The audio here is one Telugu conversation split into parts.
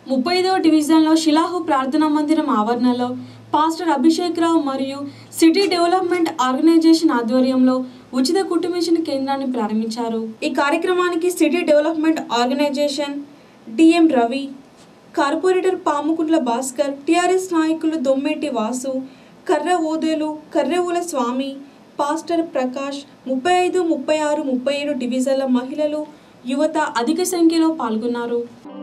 ముప్పై ఐదవ డివిజన్లో షిలాహు ప్రార్థనా మందిరం ఆవరణలో పాస్టర్ అభిషేక్ రావు మరియు సిటీ డెవలప్మెంట్ ఆర్గనైజేషన్ ఆధ్వర్యంలో ఉచిత కుటుంబేషన్ కేంద్రాన్ని ప్రారంభించారు ఈ కార్యక్రమానికి city development organisation DM Ravi corporator Pamukuntla Bhaskar TRS నాయకులు దొమ్మేటి వాసు కర్ర ఓదేలు కర్రెవుల స్వామి పాస్టర్ ప్రకాష్ ముప్పై ఐదు ముప్పై ఆరు ముప్పై ఏడు డివిజన్ల మహిళలు యువత అధిక సంఖ్యలో పాల్గొన్నారు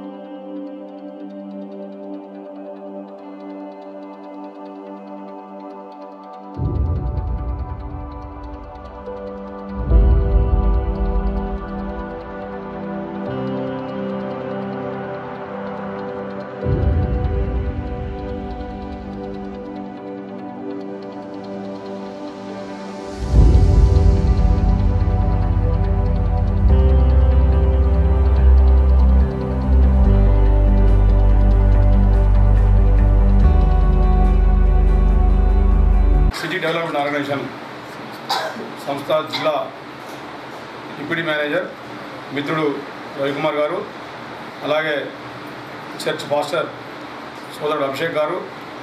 సిటీ డెవలప్మెంట్ ఆర్గనైజేషన్ సంస్థ జిల్లా డిప్యూటీ మేనేజర్ మిత్రుడు రవికుమార్ గారు అలాగే చర్చ్ పాస్టర్ సోదరుడు అభిషేక్ గారు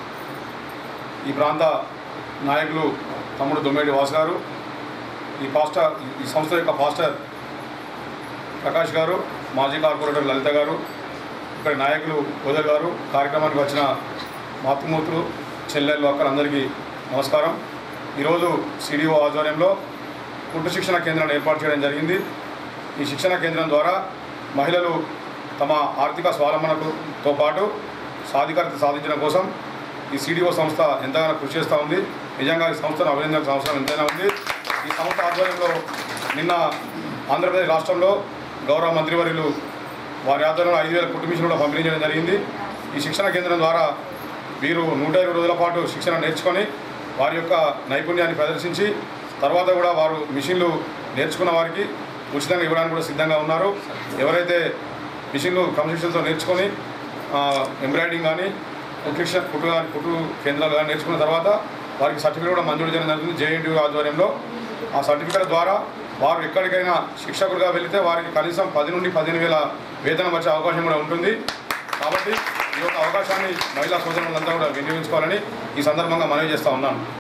ఈ ప్రాంత నాయకులు తమ్ముడు దొమ్మేటి వాస్ గారు ఈ పాస్టర్ ఈ సంస్థ యొక్క పాస్టర్ ప్రకాష్ గారు మాజీ కార్పొరేటర్ లలిత గారు ఇక్కడ నాయకులు గోదల్ గారు కార్యక్రమానికి వచ్చిన మాతృమూర్తులు చెల్లెళ్ళు అక్కలందరికీ నమస్కారం ఈరోజు సిడిఓ ఆధ్వర్యంలో కుట్టు శిక్షణ కేంద్రాన్ని ఏర్పాటు చేయడం జరిగింది ఈ శిక్షణ కేంద్రం ద్వారా మహిళలు తమ ఆర్థిక స్వావలంబనతో పాటు సాధికారత సాధించడం కోసం ఈ సిడిఓ సంస్థ ఎంతగానో కృషి చేస్తూ ఉంది నిజంగా ఈ సంస్థను అభినందించాల్సిన అవసరం ఎంతైనా ఉంది ఈ సంస్థ ఆధ్వర్యంలో నిన్న ఆంధ్రప్రదేశ్ రాష్ట్రంలో గౌరవ మంత్రివర్యులు వారి ఆధ్వర్యంలో ఐదు వేల కుటుంబీసులు కూడా పంపిణీ చేయడం జరిగింది ఈ శిక్షణ కేంద్రం ద్వారా వీరు నూట ఇరవై రోజుల పాటు శిక్షణ నేర్చుకొని వారి యొక్క నైపుణ్యాన్ని ప్రదర్శించి తర్వాత కూడా వారు మిషన్లు నేర్చుకున్న వారికి ఉచితంగా ఇవ్వడానికి కూడా సిద్ధంగా ఉన్నారు ఎవరైతే మిషన్లు క్రమశిక్షణతో నేర్చుకొని ఎంబ్రాయిడింగ్ కానీ కుట్టు కుట్టు కానీ కుట్టు కేంద్రాలు కానీ నేర్చుకున్న తర్వాత వారికి సర్టిఫికేట్ కూడా మంజూరు చేయడం జరుగుతుంది జేఎన్టీ ఆధ్వర్యంలో ఆ సర్టిఫికేట్ ద్వారా వారు ఎక్కడికైనా శిక్షకులుగా వెళితే వారికి కనీసం పది నుండి పదిహేను వేల వేతనం వచ్చే అవకాశం కూడా ఉంటుంది కాబట్టి ఈ యొక్క అవకాశాన్ని మహిళా సోదరులంతా కూడా వినియోగించుకోవాలని ఈ సందర్భంగా మనవి చేస్తూ ఉన్నాను